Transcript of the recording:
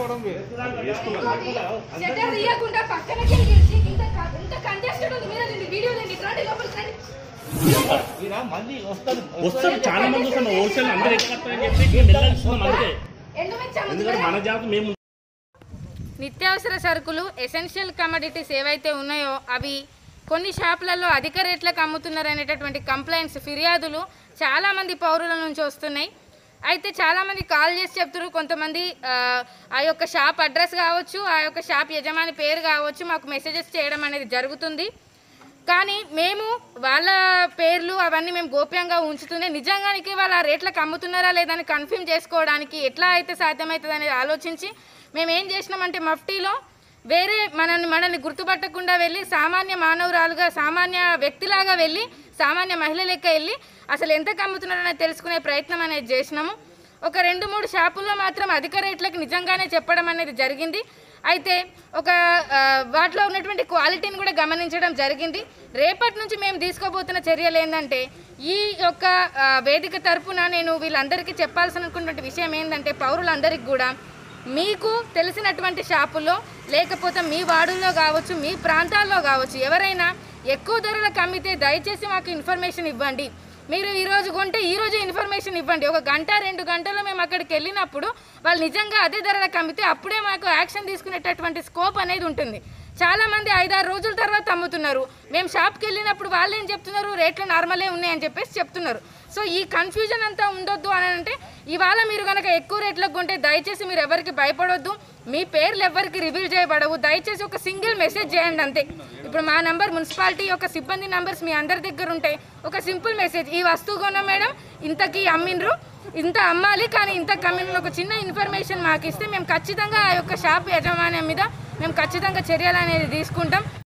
రావడం షట్టర్ తీయకుండా పక్కనకి వెళ్ళి ఇంత ఇంత కంటెస్టెడ్ ఉంది మీద వీడియో లేండి రండి లోపలికి రండి మళ్ళీ వస్తారు వస్తారు చాలా మంది వస్తారు హోల్సేల్ అందరూ ఎక్కడని చెప్పి మేము వెళ్ళాల్సిందాం అంతే ఎండుమిర్చి ఎందుకంటే అమ్ముతున్నారా? మన జాతి మేము నిత్యావసర సరుకులు ఎసెన్షియల్ కమోడిటీస్ ఏవైతే ఉన్నాయో అవి కొన్ని షాపులలో అధిక రేట్లకు అమ్ముతున్నారు అనేటటువంటి కంప్లైంట్స్ ఫిర్యాదులు చాలామంది పౌరుల నుంచి వస్తున్నాయి అయితే చాలామంది కాల్ చేసి చెప్తున్నారు కొంతమంది ఆ, ఆ యొక్క షాప్ అడ్రస్ కావచ్చు ఆ యొక్క షాప్ యజమాని పేరు కావచ్చు మాకు మెసేజెస్ చేయడం అనేది జరుగుతుంది కానీ మేము వాళ్ళ పేర్లు అవన్నీ మేము గోప్యంగా ఉంచుతూనే నిజంగానికి వాళ్ళ ఆ రేట్లకు అమ్ముతున్నారా లేదని కన్ఫర్మ్ చేసుకోవడానికి ఎట్లా అయితే సాధ్యమవుతుంది అనేది ఆలోచించి మేము ఏం చేసినామంటే మఫ్టీలో వేరే మనల్ని మనల్ని గుర్తుపట్టకుండా వెళ్ళి సామాన్య మానవురాలుగా సామాన్య వ్యక్తిలాగా వెళ్ళి సామాన్య మహిళ లెక్క వెళ్ళి అసలు ఎంతకు అమ్ముతున్నారనేది తెలుసుకునే ప్రయత్నం అనేది చేసినాము ఒక రెండు మూడు షాపుల్లో మాత్రం అధిక రేట్లకు నిజంగానే చెప్పడం అనేది జరిగింది అయితే ఒక ఆ, వాటిలో ఉన్నటువంటి క్వాలిటీని కూడా గమనించడం జరిగింది రేపటి నుంచి మేము తీసుకోబోతున్న చర్యలు ఏంటంటే ఈ యొక్క ఆ, వేదిక తరపున నేను వీళ్ళందరికీ చెప్పాల్సినటువంటి విషయం ఏంటంటే పౌరులందరికీ కూడా మీకు తెలిసినటువంటి షాపుల్లో లేకపోతే మీ వార్డుల్లో కావచ్చు మీ ప్రాంతాల్లో కావచ్చు ఎవరైనా ఎక్కువ ధరలకు అమ్మితే దయచేసి మాకు ఇన్ఫర్మేషన్ ఇవ్వండి మీరు ఈ రోజు కొంటే ఈ రోజు ఇన్ఫర్మేషన్ ఇవ్వండి ఒక గంట రెండు గంటల్లో మేము అక్కడికి వెళ్ళినప్పుడు వాళ్ళు నిజంగా అదే ధరలకు అమ్మితే అప్పుడే మాకు యాక్షన్ తీసుకునేటటువంటి స్కోప్ అనేది ఉంటుంది చాలా మంది ఐదారు రోజుల తర్వాత అమ్ముతున్నారు మేము షాప్కి వెళ్ళినప్పుడు వాళ్ళు ఏం చెప్తున్నారు రేట్లు నార్మలే ఉన్నాయని చెప్పేసి చెప్తున్నారు సో ఈ కన్ఫ్యూజన్ అంతా ఉండొద్దు అని అంటే ఇవాళ మీరు కనుక ఎక్కువ రేట్లకు కొంటే దయచేసి మీరు ఎవరికి భయపడొద్దు మీ పేర్లు ఎవరికి రివీల్ చేయబడవు దయచేసి ఒక సింగిల్ మెసేజ్ చేయండి అంతే ఇప్పుడు మా నంబర్ మున్సిపాలిటీ యొక్క సిబ్బంది నంబర్స్ మీ అందరి దగ్గర ఉంటాయి ఒక సింపుల్ మెసేజ్ ఈ వస్తువు కొన్నాం మేడం ఇంతకీ అమ్మిండ్రు ఇంత అమ్మాలి కానీ ఇంత కమ్మిన ఒక చిన్న ఇన్ఫర్మేషన్ మాకు ఇస్తే మేము ఖచ్చితంగా ఆ యొక్క షాప్ యజమాన్యం మీద మేము ఖచ్చితంగా చర్యలు అనేది తీసుకుంటాం